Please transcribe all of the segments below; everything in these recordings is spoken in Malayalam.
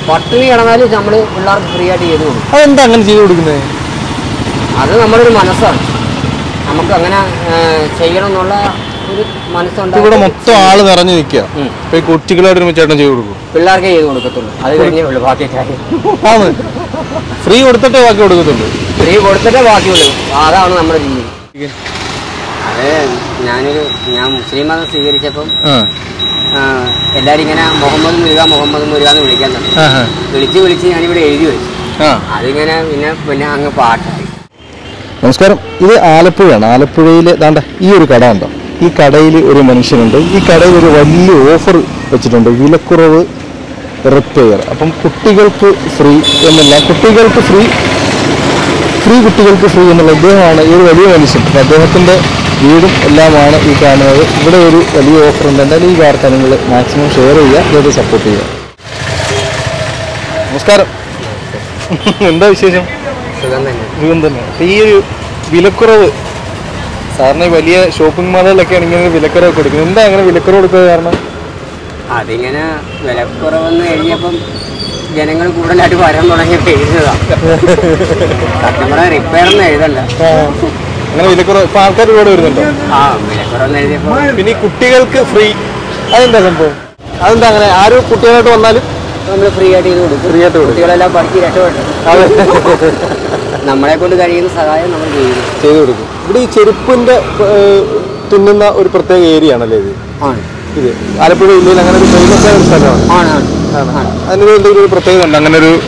പട്ടിണി കിടന്നാലും നമ്മൾ പിള്ളേർക്ക് ഫ്രീ ആയിട്ട് ചെയ്ത് കൊടുക്കും അതെന്താ അങ്ങനെ ചെയ്തു കൊടുക്കുന്നത് അത് നമ്മുടെ ഒരു മനസ്സാണ് നമുക്ക് അങ്ങനെ ആ, ചെയ്യണം എന്നുള്ള ഒരു മനസ്സുണ്ട് ഇവിടെ മൊത്തം ആള് നിറഞ്ഞു നിൽക്കുക ഉം. ഇപ്പൊ ഈ കുട്ടികളായിട്ട് ഒരു ചേട്ടൻ ചെയ്തു കൊടുക്കും പിള്ളേർക്കേ ചെയ്ത് കൊടുക്കത്തുള്ളൂ അത് കഴിഞ്ഞേ ഉള്ളൂ ബാക്കി കാര്യം ആണ് ഫ്രീ കൊടുത്തിട്ടേ ബാക്കി കൊടുക്കത്തുള്ളൂ ഫ്രീ കൊടുത്തിട്ടേ ബാക്കിയുള്ളൂ അതാണ് നമ്മുടെ രീതി അത് ഞാനൊരു ഞാൻ മുസ്ലിം മതം സ്വീകരിച്ചപ്പം ആ ആ, എല്ലാവരും ഇങ്ങനെ മുഹമ്മദ് മുരുക മുഹമ്മദ് മുരുക എന്ന് വിളിക്കാൻ തുടങ്ങി ആഹാ. വിളിച്ച് വിളിച്ച് ഞാനിവിടെ എഴുതി വെച്ചു ആ അതിങ്ങനെ പിന്നെ പിന്നെ അങ്ങ് പാട്ടായി നമസ്കാരം ഇത് ആലപ്പുഴയാണ് ആലപ്പുഴയിൽ ദാണ്ട ഈ ഒരു കട ഉണ്ടോ ഈ കടയിൽ ഒരു മനുഷ്യനുണ്ട് ഈ കടയിൽ ഒരു വലിയ ഓഫർ വെച്ചിട്ടുണ്ട് വിലക്കുറവ് റിപ്പയർ അപ്പം കുട്ടികൾക്ക് ഫ്രീ എന്നല്ല കുട്ടികൾക്ക് ഫ്രീ ഫ്രീ കുട്ടികൾക്ക് ഫ്രീ എന്നുള്ള ഇദ്ദേഹമാണ് ഈ ഒരു വലിയ മനുഷ്യൻ അപ്പം അദ്ദേഹത്തിൻ്റെ വീടും എല്ലാമാണ് ഈ കാണുന്നത് ഇവിടെ ഒരു വലിയ ഓഫർ ഉണ്ട് എന്തായാലും ഈ വാർത്ത നിങ്ങൾ മാക്സിമം ഷെയർ ചെയ്യുക ഇതൊക്കെ സപ്പോർട്ട് ചെയ്യുക നമസ്കാരം എന്താ വിശേഷം സുഖം തന്നെ സുഖം തന്നെ അപ്പൊ ഈ ഒരു വിലക്കുറവ് സാറിന് വലിയ ഷോപ്പിംഗ് മാളുകളിലൊക്കെയാണ് ഇങ്ങനെ ഒരു വിലക്കുറവ് കൊടുക്കുന്നത് എന്താ അങ്ങനെ വിലക്കുറവ് കൊടുക്കുക കാരണം അതിങ്ങനെ വിലക്കുറവെന്ന് എഴുതിയപ്പം ജനങ്ങൾ കൂടുതലായിട്ട് വരാൻ തുടങ്ങിയപ്പോൾ എഴുതുന്നതാണ് സത്യം പറഞ്ഞാൽ റിപ്പയർ എന്ന് എഴുതണ്ട അങ്ങനെ വിലക്കുറവ് ഇപ്പൊ ആൾക്കാർ ഒരുപാട് വരുന്നുണ്ടോ ആ വിലക്കുറവെന്ന് എഴുതിയപ്പോൾ പിന്നെ ഈ കുട്ടികൾക്ക് ഫ്രീ അതെന്താ സംഭവം അതെന്താ അങ്ങനെ ആരും കുട്ടികളായിട്ട് വന്നാലും നമ്മൾ ഫ്രീ ആയിട്ട് ചെയ്ത് കൊടുക്കും ഫ്രീ ആയിട്ട് കൊടുക്കും കുട്ടികളെല്ലാം പഠിച്ച് രക്ഷപ്പെട്ടു അതെ നമ്മളെ കൊണ്ട് കഴിയുന്ന സഹായം നമ്മൾ ചെയ്യുന്നു ചെയ്തു കൊടുക്കും ഇവിടെ ഈ ചെരുപ്പിന്റെ ഏഹ്, തുന്നുന്ന ഒരു പ്രത്യേക ഏരിയ ആണല്ലേ ഇത് ആണ് ഇത് ആലപ്പുഴ ജില്ലയിൽ അങ്ങനെ ഒരു ഫേമസ് ആയ ഒരു സ്ഥലമാണ് ആണ് ആണ് ആണ് അതിനൊരു എന്തെങ്കിലും ഒരു പ്രത്യേകത ഉണ്ട് അങ്ങനെ ഒരു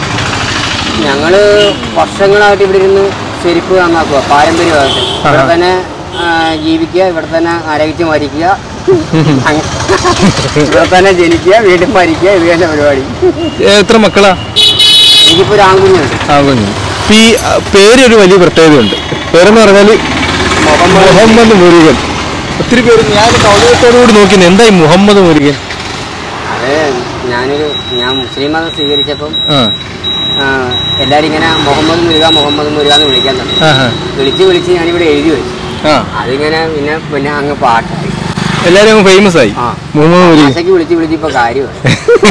ഞങ്ങള് വർഷങ്ങളായിട്ട് ഇവിടെ ഇരുന്ന് ചെരുപ്പ് നന്നാക്കുക പാരമ്പര്യമായിട്ട് ഇവിടെ തന്നെ ആ, ജീവിക്കുക ഇവിടെ തന്നെ ആരോഗ്യം മരിക്കുക അങ്ങ് ഇവിടെ തന്നെ ജനിക്കുക വീണ്ടും മരിക്കുക ഇത് തന്നെ പരിപാടി എത്ര മക്കളാ എനിക്കിപ്പോ ഒരു ആൺകുഞ്ഞുണ്ട് ആ കുഞ്ഞു ഇപ്പൊ ഈ ആ, പേരൊരു വലിയ പ്രത്യേകതയുണ്ട് പേരെന്ന് പറഞ്ഞാൽ മുഹമ്മദ് മുരുകൻ ഒത്തിരി പേര് ഞാൻ കൗതുകത്തോടുകൂടി നോക്കി എന്തായി മുഹമ്മദ് മുരുകൻ അത് ഞാനൊരു ഞാൻ മുസ്ലിം മതം സ്വീകരിച്ചപ്പം ആ ആ, എല്ലാരും ഇങ്ങനെ മുഹമ്മദ് മുരുക മുഹമ്മദ് മുരുക എന്ന് വിളിക്കാൻ തുടങ്ങി ആഹാ. വിളിച്ച് വിളിച്ച് ഞാനിവിടെ എഴുതി വെച്ചു ആ അതിങ്ങനെ പിന്നെ പിന്നെ അങ്ങ് പാട്ടായി എല്ലാരും അങ്ങ് ഫേമസ് ആയി ആ. മുഹമ്മദ് മുരുകൻ ആശയ്ക്ക് വിളിച്ച് വിളിച്ച് ഇപ്പൊ കാര്യമായി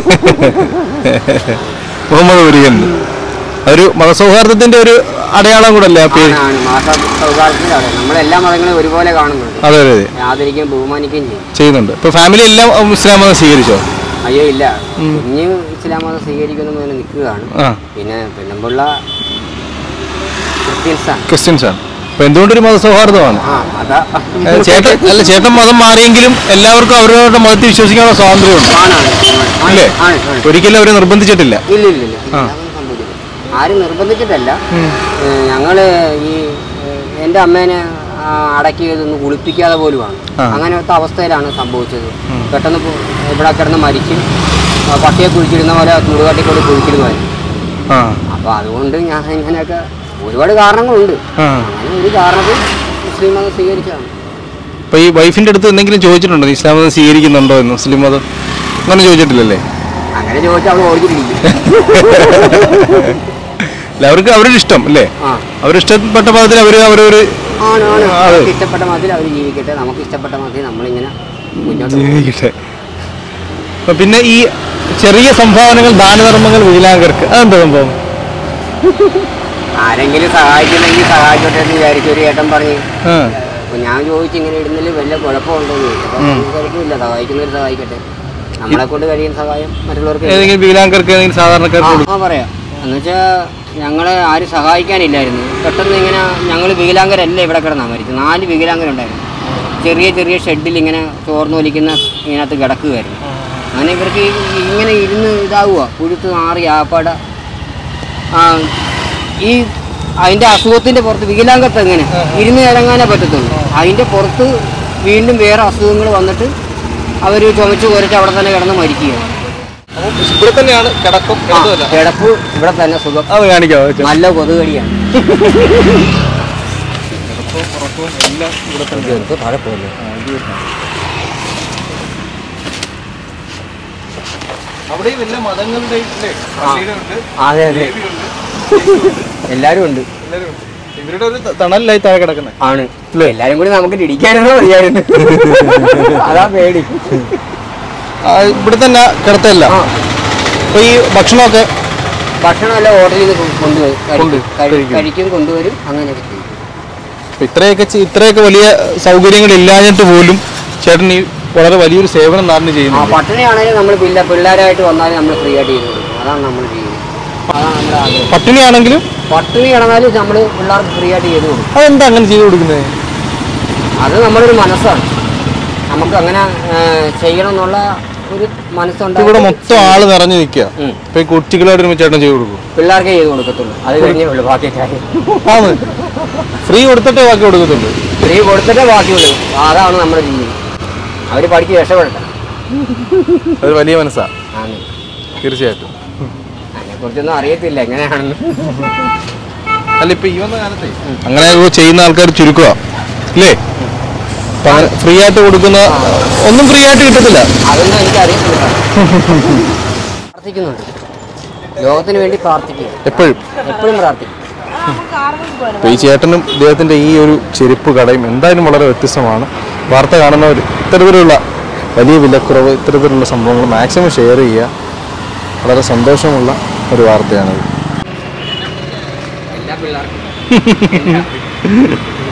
മുഹമ്മദ് മുരുകൻ ഒരു മതസൗഹാർദ്ദത്തിന്റെ ഒരു അടയാളം കൂടെ അല്ലേ ആ പേര് ആണ് മാസ സൗഹാർദ്ദത്തിലാണ് നമ്മളെല്ലാ മതങ്ങളെയും ഒരുപോലെ കാണുന്നുണ്ട് അതെ അതെ അതെ ആദരിക്കുകയും ബഹുമാനിക്കുകയും ചെയ്യും ചെയ്യുന്നുണ്ട് ഇപ്പൊ ഫാമിലി എല്ലാം ഉം, ഇസ്ലാം മതം സ്വീകരിച്ചോ അയ്യോ ഇല്ല കുഞ്ഞ് ഇസ്ലാം മതം സ്വീകരിക്കുന്ന മുതൽ നിൽക്കുകയാണ് ആ പിന്നെ പെണ്ണുമ്പിള്ള ക്രിസ്ത്യൻസാണ് ക്രിസ്ത്യൻസ് ആണ് അപ്പൊ എന്തുകൊണ്ടൊരു മതസൗഹാർദ്ദമാണ് ആ അതാ ഏ, ചേട്ടൻ അല്ല ചേട്ടൻ മതം മാറിയെങ്കിലും എല്ലാവർക്കും അവരവരുടെ മതത്തിൽ വിശ്വസിക്കാനുള്ള സ്വാതന്ത്ര്യമുണ്ട് ആണാണ് ആണ്, അല്ലേ ആണ് ആണ് ഒരിക്കലും അവരെ നിർബന്ധിച്ചിട്ടില്ല ഇല്ല ഇല്ല ഇല്ല അതൊന്നും സംഭവിച്ചില്ല ആരും നിർബന്ധിച്ചിട്ടല്ല ഏഹ് ഞങ്ങള് ഈ ഏഹ് എൻ്റെ അമ്മേനെ ആ, അടക്കിയതൊന്ന് കുളിപ്പിക്കാതെ പോലുമാണ് ആ. അങ്ങനത്തെ അവസ്ഥയിലാണ് സംഭവിച്ചത് പെട്ടെന്ന് പോ- ഇവിടെ കിടന്ന് മരിച്ച് ആ, പട്ടിയെ കുഴിച്ചിടുന്ന പോലെ ചൂടുകാട്ടിക്കൊണ്ട് കുഴിച്ചിടുമായിരുന്നു ആ അപ്പോൾ അതുകൊണ്ട് ഞാൻ ഇങ്ങനെയൊക്കെ ഒരുപാട് കാരണങ്ങളുണ്ട് ആ അങ്ങനെ ഒരു കാരണത്തിൽ മുസ്ലിം മതം സ്വീകരിച്ചതാണ് അപ്പൊ ഈ വൈഫിന്റെ അടുത്ത് എന്തെങ്കിലും ചോദിച്ചിട്ടുണ്ടോ നീ ഇസ്ലാം മതം സ്വീകരിക്കുന്നുണ്ടോ എന്ന് മുസ്ലിം മതം അങ്ങനെ ചോദിച്ചിട്ടില്ലല്ലേ അങ്ങനെ ചോദിച്ചാൽ അവൾ ഓടിച്ചിട്ടിരിക്കും അല്ല അവർക്ക് അവരുടെ ഇഷ്ടം അല്ലേ ആ അവരുടെ ഇഷ്ടപ്പെട്ട മതത്തിൽ അവർ അവരൊരു ആണ് ആണ് ആ, അതെ. അവർക്ക് ഇഷ്ടപ്പെട്ട മതത്തിൽ അവർ ജീവിക്കട്ടെ നമുക്ക് ഇഷ്ടപ്പെട്ട മതത്തിൽ നമ്മളിങ്ങനെ മുന്നോട്ട് പോകും. ജീവിക്കട്ടെ അപ്പൊ പിന്നെ ഈ ചെറിയ സംഭാവനകൾ ദാനധർമ്മങ്ങൾ വികലാംഗർക്ക് അതെന്താ സംഭവം ആരെങ്കിലും സഹായിക്കുന്നെങ്കിൽ സഹായിക്കട്ടെ എന്ന് വിചാരിച്ചു ഒരു ഏട്ടൻ പറഞ്ഞ് ആ അപ്പൊ ഞാൻ ചോദിച്ചു ഇങ്ങനെ ഇടുന്നതിൽ വല്ല കുഴപ്പമുണ്ടോ എന്ന് ചോദിച്ചു അപ്പൊ കുഴപ്പമില്ല സഹായിക്കുന്നവർ സഹായിക്കട്ടെ നമ്മളെ കൊണ്ട് കഴിയുന്ന സഹായം മറ്റുള്ളവർക്ക് ചെയ്യാം. ഏതെങ്കിലും വികലാംഗർക്ക് ഏതെങ്കിലും ആ, സാധാരണക്കാർക്ക് കൊടുക്കും ആ പറയാം എന്നുവെച്ചാൽ ഞങ്ങളെ ആരും സഹായിക്കാനില്ലായിരുന്നു പെട്ടെന്ന് ഇങ്ങനെ ഞങ്ങൾ വികലാംഗരല്ല ഇവിടെ കിടന്നാ മരിച്ചു നാല് വികലാംഗരുണ്ടായിരുന്നു ചെറിയ ചെറിയ ഷെഡിൽ ഇങ്ങനെ ചോർന്ന് വലിക്കുന്ന ഇതിനകത്ത് കിടക്കുകയായിരുന്നു അങ്ങനെ ഇവർക്ക് ഈ- ഇങ്ങനെ ഇരുന്ന് ഇതാവുക പുഴുത്ത് മാറി ആപ്പാട ആ ഈ അതിൻ്റെ അസുഖത്തിൻ്റെ പുറത്ത് വികലാംഗത്ത് എങ്ങനെ ഇരുന്ന് ഇറങ്ങാനേ പറ്റത്തുള്ളൂ അതിൻ്റെ പുറത്ത് വീണ്ടും വേറെ അസുഖങ്ങൾ വന്നിട്ട് അവർ ചുമച്ച് കുരച്ച് അവിടെ തന്നെ കിടന്ന് മരിക്കുകയാണ് അപ്പം ഇവിടെ തന്നെയാണ് കിടക്കും ആ, കിടപ്പ് ഇവിടെ തന്നെ സുഖം അത് കാണിക്കാവോ വെച്ചോ. നല്ല കൊതുകടിയാണ് എല്ലാം ഇവിടെ തന്നെ താഴെ പോകുന്നു അവിടെയും എല്ലാ മതങ്ങളുടെയും ഇല്ലേ? പള്ളിയുടെ ഉണ്ട്, അതെ അതെ ദേവിയുണ്ട്, എല്ലാരും ഉണ്ട് എല്ലാവരും ഉണ്ട്. ഇവരുടെ ഒരു ത- തണലിലായി താഴെ കിടക്കുന്നത് ആണ് എല്ലാരും കൂടി നമുക്ക് ഇടിക്കാനോ മതിയായിരുന്നു അതാ പേടി ഇവിടെ തന്നെ കിടത്തല്ല ആ അപ്പൊ അപ്പോൾ ഈ ഭക്ഷണമൊക്കെ ഭക്ഷണമെല്ലാം ഹോട്ടലിൽ നിന്ന് കൊണ്ടുവരും കൊണ്ട് കഴിക്കും. കഴിക്കും. കഴിക്കും കൊണ്ടുവരും അങ്ങനെയൊക്കെ ചെയ്യും ഇപ്പൊ ഇത്രയൊക്കെ ചെ- ഇത്രയൊക്കെ വലിയ സൗകര്യങ്ങൾ ഇല്ലാഞ്ഞിട്ട് പോലും ചേട്ടൻ ഈ വളരെ വലിയൊരു സേവനം നാടിന് ആ ചെയ്യുന്നു പട്ടിണിയാണെങ്കിലും നമ്മൾ പിള്ള പിള്ളേരായിട്ട് വന്നാലും നമ്മൾ ഫ്രീ ആയിട്ട് ചെയ്ത് കൊടുക്കും അതാണ് നമ്മൾ ചെയ്യുന്നത് അതാണ് നമ്മുടെ ആഗ്രഹം പട്ടിണിയാണെങ്കിലും പട്ടിണി കിടന്നാലും നമ്മൾ പിള്ളേർക്ക് ഫ്രീ ആയിട്ട് ചെയ്ത് കൊടുക്കും അതെന്താ അങ്ങനെ ചെയ്തു കൊടുക്കുന്നത് അത് നമ്മളൊരു മനസ്സാണ് നമുക്ക് അങ്ങനെ ആ, ചെയ്യണം എന്നുള്ള ഒരു മനസ്സുണ്ട് ഇവിടെ മൊത്തം ആള് നിറഞ്ഞു നിൽക്കുക ഉം. ഇപ്പൊ ഈ കുട്ടികളായിട്ട് ഒരുമിച്ച് ചേട്ടൻ ചെയ്തു കൊടുക്കും പിള്ളേർക്കേ ചെയ്ത് കൊടുക്കത്തുള്ളൂ അത് കഴിഞ്ഞേ ഉള്ളൂ ബാക്കി കാര്യം ആണ് ഫ്രീ കൊടുത്തിട്ടേ ബാക്കി കൊടുക്കത്തുള്ളൂ ഫ്രീ കൊടുത്തിട്ടേ ബാക്കിയുള്ളൂ അതാണ് നമ്മുടെ രീതി അവർ പഠിച്ച് രക്ഷപ്പെടട്ടെ അത് വലിയ മനസ്സാ ആണ് തീർച്ചയായിട്ടും അതിനെക്കുറിച്ചൊന്നും അറിയത്തില്ല എങ്ങനെയാണെന്ന് അല്ല ഇപ്പൊ ഈ വന്ന കാലത്തെ അങ്ങനെ ചെയ്യുന്ന ആൾക്കാർ ചുരുക്കുക അല്ലേ അപ്പൊ അങ്ങനെ ഫ്രീ ആയിട്ട് കൊടുക്കുന്ന ഒന്നും ഫ്രീ ആയിട്ട് കിട്ടത്തില്ല അതൊന്നും എനിക്ക് അറിയത്തില്ല പ്രാർത്ഥിക്കുന്നുണ്ട് ലോകത്തിന് വേണ്ടി പ്രാർത്ഥിക്കുക എപ്പോഴും എപ്പോഴും പ്രാർത്ഥിക്കും അപ്പൊ ഈ ചേട്ടനും ഇദ്ദേഹത്തിന്റെ ഈ ഒരു ചെരുപ്പ് കടയും എന്തായാലും വളരെ വ്യത്യസ്തമാണ് വാർത്ത കാണുന്നവർ ഇത്തരത്തിലുള്ള വലിയ വിലക്കുറവ് ഇത്തരത്തിലുള്ള സംഭവങ്ങൾ മാക്സിമം ഷെയർ ചെയ്യുക വളരെ സന്തോഷമുള്ള ഒരു വാർത്തയാണിത് എല്ലാ പിള്ളേർക്കും